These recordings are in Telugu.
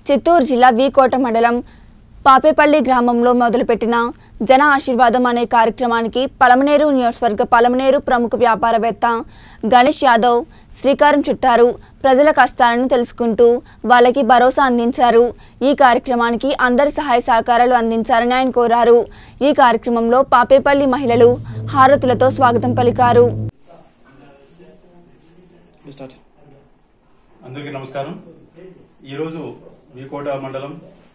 చిత్తూరు జిల్లా వీకోట మండలం పాపేపల్లి గ్రామంలో మొదలుపెట్టిన జన ఆశీర్వాదం అనే కార్యక్రమానికి పలమనేరు నియోజకవర్గ పలమనేరు ప్రముఖ వ్యాపారవేత్త గణేష్ యాదవ్ శ్రీకారం చుట్టారు ప్రజల కష్టాలను తెలుసుకుంటూ వాళ్ళకి భరోసా అందించారు ఈ కార్యక్రమానికి అందరి సహాయ సహకారాలు అందించారని ఆయన కోరారు ఈ కార్యక్రమంలో పాపేపల్లి మహిళలు హారతులతో స్వాగతం పలికారు స్టార్ట్ అందరికీ నమస్కారం ఈరోజు వీకోట మండలం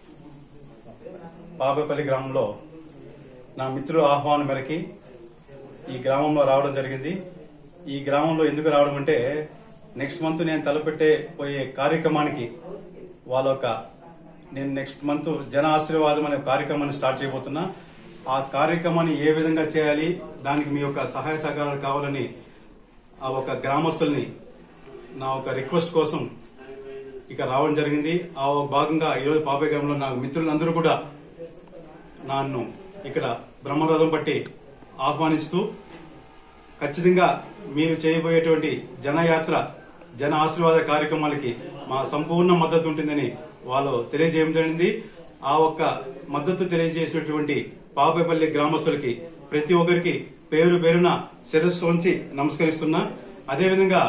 పాపపల్లి గ్రామంలో నా మిత్రుల ఆహ్వానం మేరకి ఈ గ్రామంలో రావడం జరిగింది ఈ గ్రామంలో ఎందుకు రావడం అంటే నెక్స్ట్ మంత్ నేను తలపెట్టే పోయే కార్యక్రమానికి వాళ్ళ ఒక నేను నెక్స్ట్ మంత్ జన ఆశీర్వాదం అనే కార్యక్రమాన్ని స్టార్ట్ చేయబోతున్నా ఆ కార్యక్రమాన్ని ఏ విధంగా చేయాలి దానికి మీ యొక్క సహాయ సహకారాలు కావాలని ఆ ఒక గ్రామస్తుల్ని నా ఒక రిక్వెస్ట్ కోసం ఇక రావడం జరిగింది ఆ భాగంగా ఈరోజు పాపేగ్రామంలో నా మిత్రులందరూ కూడా నన్ను ఇక్కడ బ్రహ్మరథం పట్టి ఆహ్వానిస్తూ ఖచ్చితంగా మీరు చేయబోయేటువంటి జనయాత్ర జన ఆశీర్వాద కార్యక్రమాలకి మా సంపూర్ణ మద్దతు ఉంటుందని వాళ్ళు తెలియజేయడం జరిగింది ఆ ఒక్క మద్దతు తెలియజేసినటువంటి పాపేపల్లి గ్రామస్తులకి ప్రతి ఒక్కరికి పేరు పేరున శిరస్సు ఉంచి నమస్కరిస్తున్నా అదేవిధంగా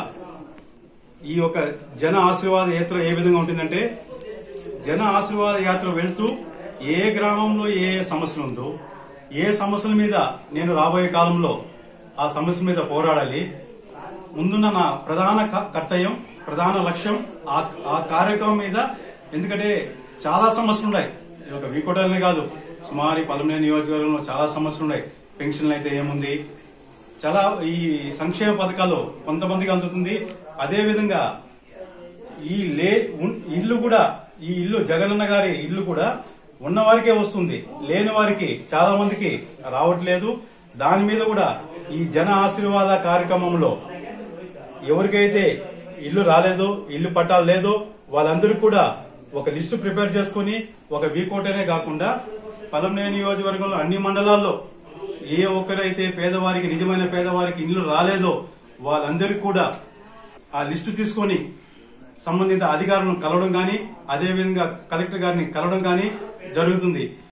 ఈ యొక్క జన ఆశీర్వాద యాత్ర ఏ విధంగా ఉంటుందంటే జన ఆశీర్వాద యాత్ర వెళ్తూ ఏ గ్రామంలో ఏ ఏ సమస్యలు ఉందో ఏ సమస్యల మీద నేను రాబోయే కాలంలో ఆ సమస్య మీద పోరాడాలి ముందున్న నా ప్రధాన క- కర్తవ్యం ప్రధాన లక్ష్యం ఆ ఆ కార్యక్రమం మీద ఎందుకంటే చాలా సమస్యలు ఉన్నాయి ఇది ఒక వీకోటలనే కాదు సుమారు పలమనేరు నియోజకవర్గంలో చాలా సమస్యలు ఉన్నాయి పెన్షన్లు అయితే ఏముంది చాలా ఈ సంక్షేమ పథకాలు కొంతమందికి అందుతుంది అదే విధంగా ఈ లే ఉన్- ఇల్లు కూడా ఈ ఇల్లు జగనన్న గారి ఇల్లు కూడా ఉన్న వారికే వస్తుంది లేని వారికి చాలా మందికి రావట్లేదు దాని మీద కూడా ఈ జన ఆశీర్వాద కార్యక్రమంలో ఎవరికైతే ఇల్లు రాలేదో ఇల్లు పట్టాలు లేదో వాళ్ళందరికీ కూడా ఒక లిస్టు ప్రిపేర్ చేసుకుని ఒక వీకోటనే కాకుండా పలంనేరు నియోజకవర్గంలో అన్ని మండలాల్లో ఏ ఒక్కరైతే పేదవారికి నిజమైన పేదవారికి ఇల్లు రాలేదో వాళ్ళందరికీ కూడా ఆ లిస్టు తీసుకొని సంబంధిత అధికారులను కలవడం గాని అదేవిధంగా కలెక్టర్ గారిని కలవడం గాని జరుగుతుంది